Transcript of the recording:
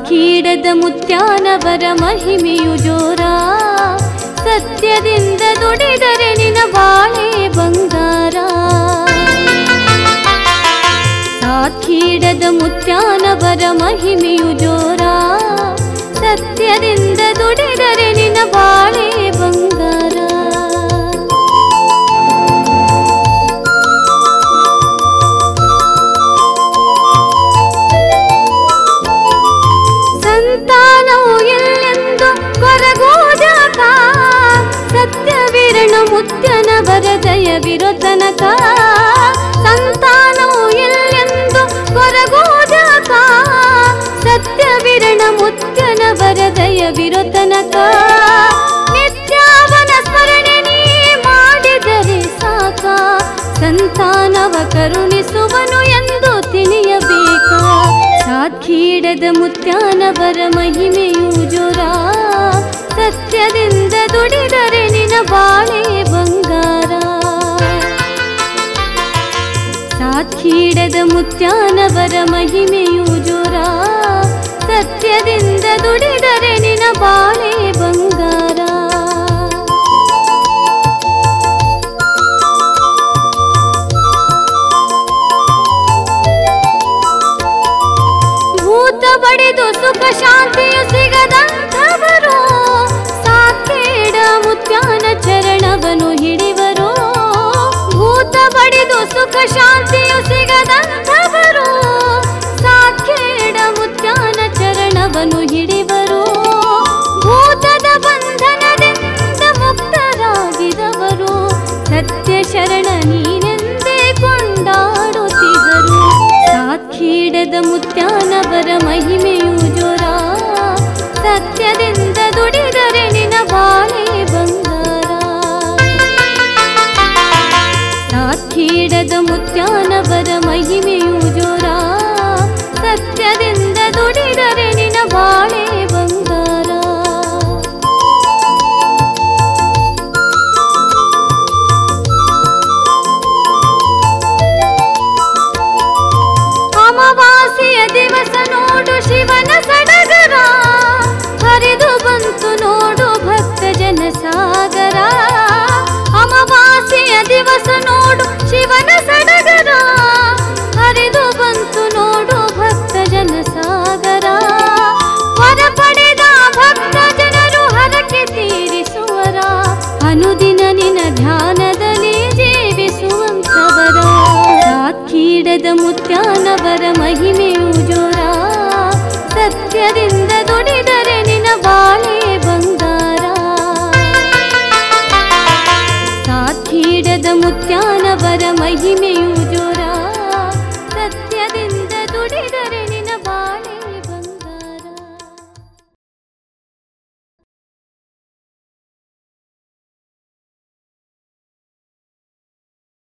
ಸಾತ್ಕೀಡದ ಮುತ್ಯಾನವರ ಮಹಿಮೆಯು ಜೋರ ಸತ್ಯದಿಂದ ದುಡಿದರೆ ನಿನ ಬಾಳೆ ಬಂಗಾರ ಸಾತ್ಕೀಡದ ಮುತ್ಯಾನವರ ಮಹಿಮೆಯು ಜೋರ ಸತ್ಯದಿಂದ ದುಡಿದರೆ ನಿನ ಬಾಳೆ ಬಂಗಾರ ಸಂತಾನವು ಎಲ್ಲೆಂದು ಕೊರಗೋಜಕ ಸತ್ಯವಿರಣ ಮುತ್ಯನ ವರದಯವಿರೋ ತನಕ ಸಂತಾನವು ಎಲ್ಲೆಂದು ಕೊರಗೋಜಕ ಸತ್ಯವಿರಣ ಮುತ್ಯನ ವರದಯವಿರೋ ತನಕ ನಿತ್ಯಾವನ ಸ್ಮರಣೆ ನೀ ಮಾಡಿದರೆ ಸಾಕ ಸಂತಾನವ ಕರುಣಿಸುವನು ಎಂದು ತಿಳಿಯಬೇಕ ಸಾತ್ಕೀಡದ ಮುತ್ಯಾನವರ ಮಹಿಮೆಯು ಜೋರ ಸತ್ಯದಿಂದ ದುಡಿದರೆ ನಿನ ಬಾಳೆ ಬಂಗಾರ ಸಾತ್ಕೀಡದ ಮುತ್ಯಾನವರ ಮಹಿಮೆಯು ಜೋರ ಸತ್ಯದಿಂದ ದುಡಿದರೆ ನಿನ ಬಾಳೆ ಬಂಗಾರ ಭೂತ ಬಡಿದು ಸುಖ ಶಾಂತಿಯು ಸಿಗದಂಥವರು ಸಾಕೇಡ ಮುತ್ಯಾನ ಚರಣವನು ಹಿಡಿವರು ಭೂತ ಬಡಿದು ಸುಖ ಶಾಂತಿಯು ಸಿಗದಂಥವರು ಸಾಕೇಡ ಮುತ್ಯಾನ ಚರಣವನು ಹಿಡಿವರು ಭೂತದ ಬಂಧನದಿಂದ ಮುಕ್ತರಾಗಿದವರು ಸತ್ಯ ಶರಣ ನೀನೆಂದೇ ಕೊಂಡಾಡುತ್ತಿದ್ದರು ಸಾತ್ಕೀಡದ ಮುತ್ಯಾನವರ ಮಹಿಮೆಯು ಜೋರ ಸತ್ಯದಿಂದ ದುಡಿದರೆ ನಿನ ಬಾಳೆ ಬಂಗಾರ ಸಾತ್ಕೀಡದ ಮುತ್ಯಾನವರ ಮಹಿಮೆಯು ಜೋರ ಸತ್ಯದಿಂದ ದುಡಿದರೆ ನಿನ ಬಾಳೆ ಬಂಗಾರ ಅಮಾವಾಸ್ಯೆಯ ದಿವಸ ನೋಡು ಶಿವನ ಸಡಗರ ಹರಿದು ಬಂತು ನೋಡು ಭಕ್ತ ಜನ ಸಾಗರ ಅಮಾವಾಸ್ಯೆಯ ದಿವಸ ನೋಡು ಶಿವನ ಸಡಗರ ಹರಿದು ಬಂತು ನೋಡು ಭಕ್ತ ಜನ ಸಾಗರ ವರ ಪಡೆದ ಭಕ್ತ ಜನರು ಹರಕೆ ತೀರಿಸುವರ ಅನುದಿನ ನಿನ ಧ್ಯಾನದಲ್ಲಿ ಜೀವಿಸುವಂತವರ ಸಾತ್ಕೀಡದ ಮುತ್ಯಾನವರ ಮಹಿಮೆಯು ಜೋರ ಸತ್ಯದಿಂದ